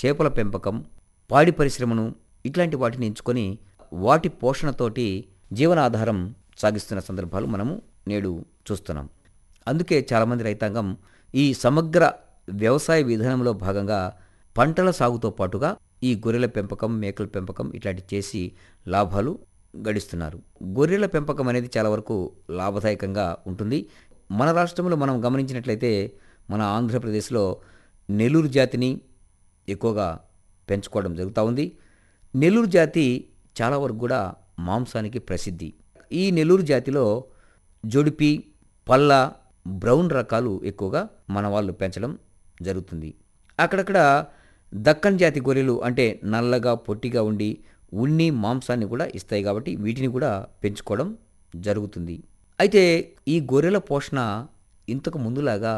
చేపల పెంపకం పాడి పరిశ్రమను ఇట్లాంటి వాటిని ఎంచుకొని వాటి పోషణతోటి జీవనాధారం సాగిస్తున్న సందర్భాలు మనము నేడు చూస్తున్నాం అందుకే చాలామంది రైతాంగం ఈ సమగ్ర వ్యవసాయ విధానంలో భాగంగా పంటల సాగుతో పాటుగా ఈ గొర్రెల పెంపకం మేకల పెంపకం ఇట్లాంటి చేసి లాభాలు గడిస్తున్నారు గొర్రెల పెంపకం అనేది చాలా వరకు లాభదాయకంగా ఉంటుంది మన రాష్ట్రంలో మనం గమనించినట్లయితే మన ఆంధ్రప్రదేశ్లో నెల్లూరు జాతిని ఎక్కువగా పెంచుకోవడం జరుగుతూ ఉంది నెల్లూరు జాతి చాలా వరకు కూడా మాంసానికి ప్రసిద్ధి ఈ నెల్లూరు జాతిలో జొడిపి పల్ల బ్రౌన్ రకాలు ఎక్కువగా మన వాళ్ళు పెంచడం జరుగుతుంది అక్కడక్కడ దక్కన్ జాతి గొర్రెలు అంటే నల్లగా పొట్టిగా ఉండి ఉన్ని మాంసాన్ని కూడా ఇస్తాయి కాబట్టి వీటిని కూడా పెంచుకోవడం జరుగుతుంది అయితే ఈ గొర్రెల పోషణ ఇంతకు ముందులాగా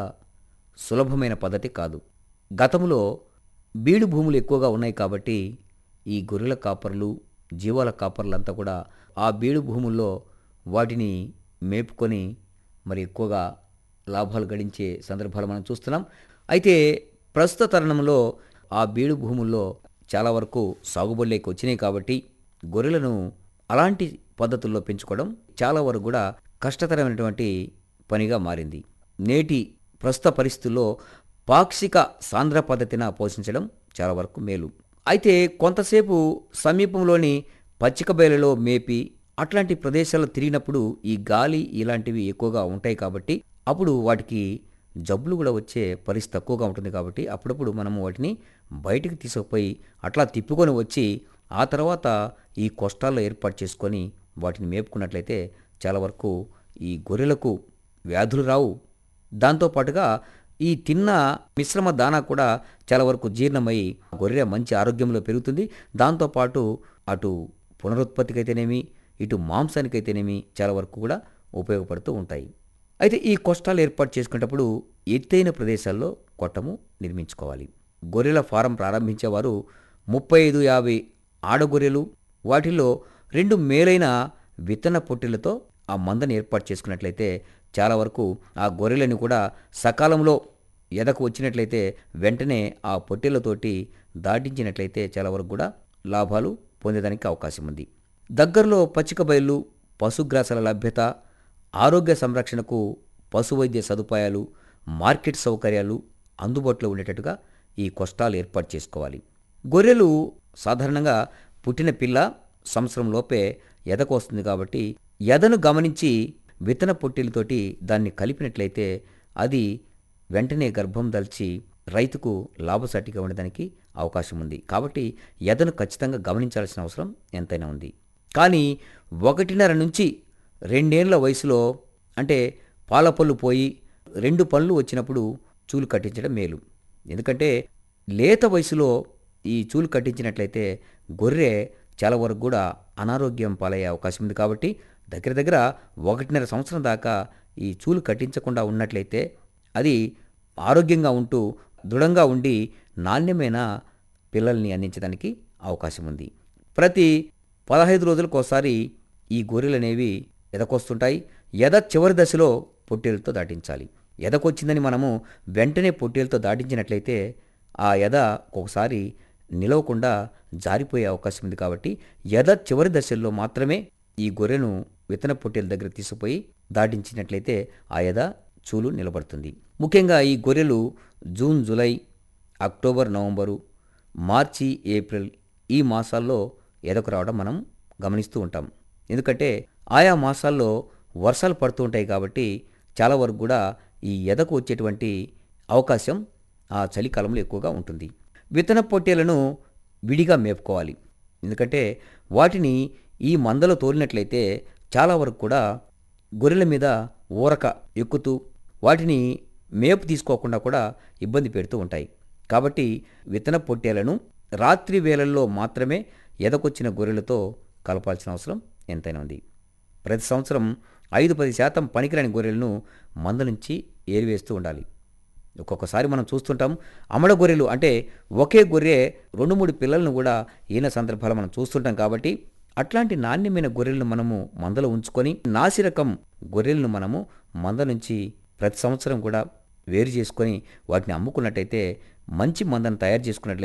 సులభమైన పద్ధతి కాదు గతంలో బీడు భూములు ఎక్కువగా ఉన్నాయి కాబట్టి ఈ గొర్రెల కాపర్లు జీవాల కాపర్లంతా కూడా ఆ బీడు భూముల్లో వాటిని మేపుకొని మరి ఎక్కువగా లాభాలు గడించే సందర్భాలు మనం చూస్తున్నాం అయితే ప్రస్తుత తరుణంలో ఆ బీడు భూముల్లో చాలా వరకు సాగుబడిలోకి వచ్చినాయి కాబట్టి గొర్రెలను అలాంటి పద్ధతుల్లో పెంచుకోవడం చాలా వరకు కూడా కష్టతరమైనటువంటి పనిగా మారింది నేటి ప్రస్తుత పరిస్థితుల్లో పాక్షిక సాంద్ర పద్ధతిన పోషించడం చాలా వరకు మేలు అయితే కొంతసేపు సమీపంలోని పచ్చిక బయలులో మేపి అట్లాంటి ప్రదేశాల్లో తిరిగినప్పుడు ఈ గాలి ఇలాంటివి ఎక్కువగా ఉంటాయి కాబట్టి అప్పుడు వాటికి జబ్బులు కూడా వచ్చే పరిస్థితి తక్కువగా ఉంటుంది కాబట్టి అప్పుడప్పుడు మనము వాటిని బయటికి తీసుకుపోయి అట్లా తిప్పుకొని వచ్చి ఆ తర్వాత ఈ కొష్టాల్లో ఏర్పాటు చేసుకొని వాటిని మేపుకున్నట్లయితే చాలా వరకు ఈ గొర్రెలకు వ్యాధులు రావు దాంతోపాటుగా ఈ తిన్న మిశ్రమ దానా కూడా చాలా వరకు జీర్ణమై గొర్రె మంచి ఆరోగ్యంలో పెరుగుతుంది దాంతోపాటు అటు పునరుత్పత్తికి అయితేనేమి ఇటు మాంసానికైతేనేమి చాలా వరకు కూడా ఉపయోగపడుతూ ఉంటాయి అయితే ఈ కొష్టాలు ఏర్పాటు చేసుకునేటప్పుడు ఎత్తైన ప్రదేశాల్లో కొట్టము నిర్మించుకోవాలి గొర్రెల ఫారం ప్రారంభించేవారు ముప్పై ఐదు యాభై ఆడగొర్రెలు వాటిల్లో రెండు మేలైన విత్తన పొట్టెలతో ఆ మందని ఏర్పాటు చేసుకున్నట్లయితే చాలా వరకు ఆ గొర్రెలను కూడా సకాలంలో ఎదకు వచ్చినట్లయితే వెంటనే ఆ పొట్టెలతోటి దాటించినట్లయితే చాలా వరకు కూడా లాభాలు పొందేదానికి అవకాశం ఉంది దగ్గరలో పచ్చిక బయళ్ళు పశుగ్రాసాల లభ్యత ఆరోగ్య సంరక్షణకు పశు వైద్య సదుపాయాలు మార్కెట్ సౌకర్యాలు అందుబాటులో ఉండేటట్టుగా ఈ కొష్టాలు ఏర్పాటు చేసుకోవాలి గొర్రెలు సాధారణంగా పుట్టిన పిల్ల సంవత్సరం లోపే ఎదకు వస్తుంది కాబట్టి ఎదను గమనించి విత్తన పొట్టిలతోటి దాన్ని కలిపినట్లయితే అది వెంటనే గర్భం దల్చి రైతుకు లాభసాటిగా ఉండడానికి అవకాశం ఉంది కాబట్టి ఎదను ఖచ్చితంగా గమనించాల్సిన అవసరం ఎంతైనా ఉంది కానీ ఒకటిన్నర నుంచి రెండేళ్ల వయసులో అంటే పాల పళ్ళు పోయి రెండు పళ్ళు వచ్చినప్పుడు చూలు కట్టించడం మేలు ఎందుకంటే లేత వయసులో ఈ చూలు కట్టించినట్లయితే గొర్రె చాలా వరకు కూడా అనారోగ్యం పాలయ్యే అవకాశం ఉంది కాబట్టి దగ్గర దగ్గర ఒకటిన్నర సంవత్సరం దాకా ఈ చూలు కట్టించకుండా ఉన్నట్లయితే అది ఆరోగ్యంగా ఉంటూ దృఢంగా ఉండి నాణ్యమైన పిల్లల్ని అందించడానికి అవకాశం ఉంది ప్రతి పదహైదు రోజులకు ఒకసారి ఈ గొర్రెలు అనేవి ఎదకొస్తుంటాయి ఎద చివరి దశలో పొట్టేలతో దాటించాలి ఎదకొచ్చిందని మనము వెంటనే పొట్టేలతో దాటించినట్లయితే ఆ ఎద ఒకసారి నిలవకుండా జారిపోయే అవకాశం ఉంది కాబట్టి ఎద చివరి దశల్లో మాత్రమే ఈ గొర్రెను విత్తన పొట్టేల దగ్గర తీసుకుపోయి దాటించినట్లయితే ఆ ఎద చూలు నిలబడుతుంది ముఖ్యంగా ఈ గొర్రెలు జూన్ జూలై అక్టోబర్ నవంబరు మార్చి ఏప్రిల్ ఈ మాసాల్లో ఎదకు రావడం మనం గమనిస్తూ ఉంటాం ఎందుకంటే ఆయా మాసాల్లో వర్షాలు పడుతూ ఉంటాయి కాబట్టి చాలా వరకు కూడా ఈ ఎదకు వచ్చేటువంటి అవకాశం ఆ చలికాలంలో ఎక్కువగా ఉంటుంది విత్తన పొట్టేలను విడిగా మేపుకోవాలి ఎందుకంటే వాటిని ఈ మందలో తోలినట్లయితే చాలా వరకు కూడా గొర్రెల మీద ఊరక ఎక్కుతూ వాటిని మేపు తీసుకోకుండా కూడా ఇబ్బంది పెడుతూ ఉంటాయి కాబట్టి విత్తన పొట్టేలను రాత్రి వేళల్లో మాత్రమే ఎదకొచ్చిన గొర్రెలతో కలపాల్సిన అవసరం ఎంతైనా ఉంది ప్రతి సంవత్సరం ఐదు పది శాతం పనికిరాని గొర్రెలను మంద నుంచి ఏరివేస్తూ ఉండాలి ఒక్కొక్కసారి మనం చూస్తుంటాం అమడ గొర్రెలు అంటే ఒకే గొర్రె రెండు మూడు పిల్లలను కూడా ఈన సందర్భాలు మనం చూస్తుంటాం కాబట్టి అట్లాంటి నాణ్యమైన గొర్రెలను మనము మందలో ఉంచుకొని నాసిరకం గొర్రెలను మనము మంద నుంచి ప్రతి సంవత్సరం కూడా వేరు చేసుకొని వాటిని అమ్ముకున్నట్టయితే మంచి మందను తయారు చేసుకున్నట్లయితే